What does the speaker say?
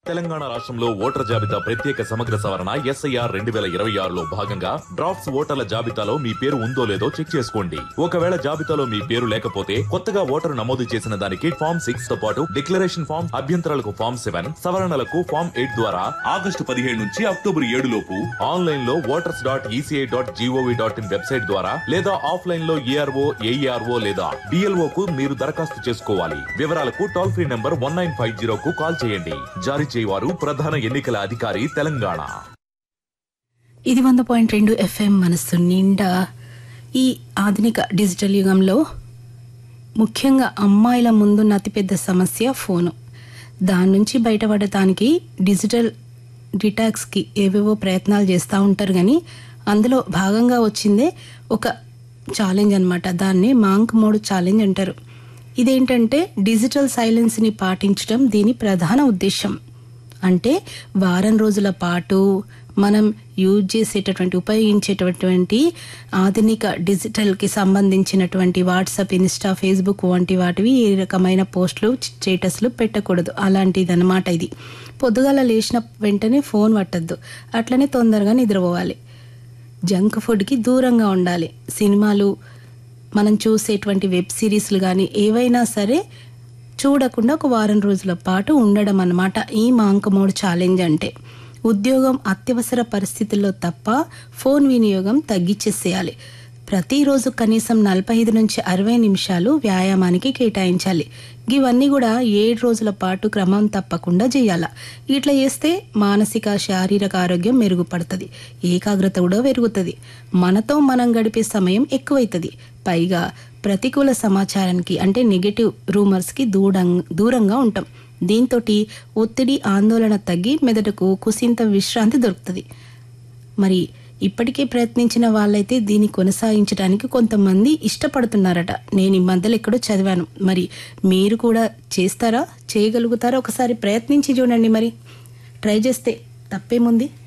తెలంగాణ రాష్ట్రంలో ఓటర్ జాబితా ప్రత్యేక సమగ్ర సవరణ ఎస్ఐఆర్ రెండు వేల ఇరవై ఆరులో భాగంగా డ్రాఫ్ట్స్ ఓటర్ల జాబితాలో మీ పేరు ఉందో లేదో చెక్ చేసుకోండి ఒకవేళ జాబితాలో మీ పేరు లేకపోతే కొత్తగా ఓటరు నమోదు చేసిన దానికి ఫామ్ సిక్స్ తో పాటు డిక్లరేషన్ ఫామ్ అభ్యంతరాలకు ఫామ్ సెవెన్ సవరణలకు ఫామ్ ఎయిట్ ద్వారా ఆగస్టు పదిహేడు నుంచి అక్టోబర్ ఏడు లోపు ఆన్లైన్ లో voters dot ECI dot GOV dot in website ద్వారా లేదా ఆఫ్లైన్ లో ఏఆర్ఓ ఏఈఆర్ఓ లేదా డిఎల్ఓ కు మీరు దరఖాస్తు చేసుకోవాలి వివరాలకు toll free number one nine five zero కు కాల్ చేయండి జారీ చేయవారు ప్రధాన ఎన్నికల అధికారి తెలంగాణ ఇది వంద పాయింట్ రెండు ఎఫ్ఎం మనస్సు నిండా ఈ ఆధునిక డిజిటల్ యుగంలో ముఖ్యంగా అమ్మాయిల ముందున్న అతిపెద్ద సమస్య ఫోను దాని నుంచి బయటపడటానికి డిజిటల్ డిటాక్స్కి ఏవేవో ప్రయత్నాలు చేస్తూ ఉంటారు కానీ అందులో భాగంగా వచ్చిందే ఒక ఛాలెంజ్ అనమాట దాన్ని మాంక్ మోడ్ ఛాలెంజ్ అంటారు ఇదేంటంటే డిజిటల్ సైలెన్స్ని పాటించడం దీని ప్రధాన ఉద్దేశం అంటే వారం రోజుల పాటు మనం యూజ్ చేసేటటువంటి ఉపయోగించేటటువంటి ఆధునిక డిజిటల్కి సంబంధించినటువంటి వాట్సాప్ ఇన్స్టా ఫేస్బుక్ వంటి వాటివి ఏ రకమైన పోస్టులు స్టేటస్లు పెట్టకూడదు అలాంటిది అనమాట ఇది పొద్దుగాల లేచిన వెంటనే ఫోన్ పట్టద్దు అట్లనే తొందరగా నిద్రపోవాలి జంక్ ఫుడ్కి దూరంగా ఉండాలి సినిమాలు మనం చూసేటువంటి వెబ్ సిరీస్లు కానీ ఏవైనా సరే చూడకుండా ఒక వారం రోజుల పాటు ఉండడం అన్నమాట ఈ మాంకమోడ్ ఛాలెంజ్ అంటే ఉద్యోగం అత్యవసర పరిస్థితుల్లో తప్ప ఫోన్ వినియోగం తగ్గించేసేయాలి ప్రతిరోజు కనీసం నలభై ఐదు నుంచి అరవై నిమిషాలు వ్యాయామానికి కేటాయించాలి ఇవన్నీ కూడా ఏడు రోజుల పాటు క్రమం తప్పకుండా చేయాల ఇట్లా చేస్తే మానసిక శారీరక ఆరోగ్యం మెరుగుపడుతుంది ఏకాగ్రత కూడా పెరుగుతుంది మనతో మనం గడిపే సమయం ఎక్కువైతుంది పైగా ప్రతికూల సమాచారానికి అంటే నెగటివ్ రూమర్స్కి దూరం దూరంగా ఉంటాం దీంతో ఒత్తిడి ఆందోళన తగ్గి మెదడుకు కుసింత విశ్రాంతి దొరుకుతుంది మరి ఇప్పటికే ప్రయత్నించిన వాళ్ళైతే దీన్ని కొనసాగించడానికి కొంతమంది ఇష్టపడుతున్నారట నేను ఈ మధ్యలో ఎక్కడో చదివాను మరి మీరు కూడా చేస్తారా చేయగలుగుతారా ఒకసారి ప్రయత్నించి చూడండి మరి ట్రై చేస్తే తప్పేముంది